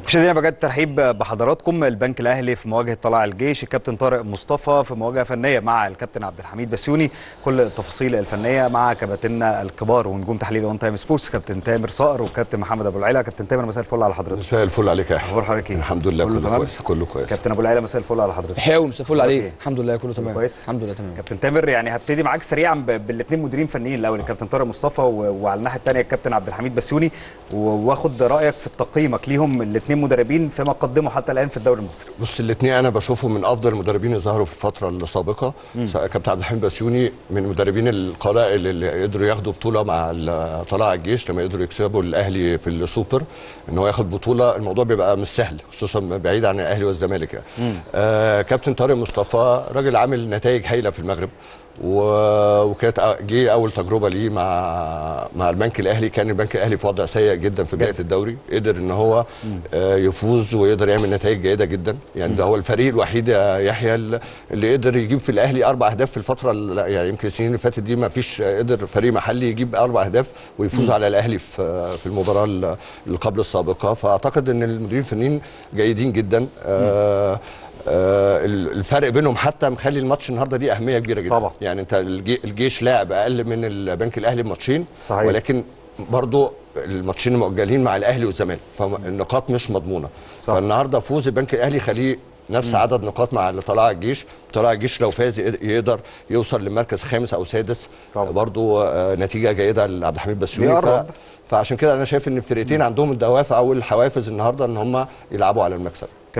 مشاهدينا بجد ترحيب بحضراتكم البنك الاهلي في مواجهه طلائع الجيش الكابتن طارق مصطفى في مواجهه فنيه مع الكابتن عبد الحميد بسيوني كل التفاصيل الفنيه مع كباتننا الكبار ونجوم تحليل اون تايم سبورتس كابتن تامر صقر وكابتن محمد ابو العيله كابتن تامر مساء الفل على حضرتك مساء الفل عليك يا اخبار حضرتك ايه الحمد لله كله كله تمام؟ كويس كله كويس كابتن ابو العيله مساء الفل على حضرتك حيوي مساء الفل عليك أوكي. الحمد لله كله تمام كويس؟ الحمد لله تمام كابتن تامر يعني هبتدي معاك سريعا بالاثنين مديرين فنيين الاول الكابتن طارق مصطفى و- وعلى الناحيه الثانيه الكابتن عبد الحميد بسيوني و- واخد رايك في تقييمك ليهم الاثنين مدربين فيما قدموا حتى الان في الدوري المصري بص الاثنين انا بشوفهم من افضل المدربين اللي ظهروا في الفتره السابقه سواء كابتن عبد الحميد بسيوني من المدربين القلائل اللي قدروا ياخدوا بطوله مع ال- طلائع الجيش لما قدروا يكسبوا الاهلي في السوبر ان هو ياخد بطوله الموضوع بيبقى مش سهل خصوصا بعيد عن الاهلي والزمالك يعني. آه كابتن طارق مصطفى راجل عامل نتائج هايله في المغرب و- وكانت جه اول تجربه ليه مع مع البنك الاهلي كان البنك الاهلي في وضع سيء جدا في بدايه الدوري قدر ان هو آه، يفوز ويقدر يعمل نتائج جيده جدا يعني ده هو الفريق الوحيد يا يحيى اللي قدر يجيب في الاهلي اربع اهداف في الفتره ال- يعني يمكن السنين اللي فاتت دي ما فيش قدر فريق محلي يجيب اربع اهداف ويفوز على الاهلي في في المباراه ال- اللي قبل السابقه فاعتقد ان المديرين الفنيين جيدين جدا آه آه، الفرق بينهم حتى مخلي الماتش النهارده دي اهميه كبيره جدا طبعا. يعني انت الجي- الجيش لاعب اقل من البنك الاهلي بماتشين صحيح. ولكن برضو الماتشين مؤجلين مع الاهلي والزمالك فالنقاط مش مضمونه صح. فالنهارده فوز البنك الاهلي يخليه نفس عدد نقاط مع اللي طلع الجيش طلع الجيش لو فاز يقدر- يقدر يوصل لمركز خامس او سادس طبعا. برضو آه، نتيجه جيده لعبد الحميد بسيوني ف... بيقرب. فعشان كده انا شايف ان الفرقتين عندهم الدوافع او الحوافز النهارده ان هم يلعبوا على المكسب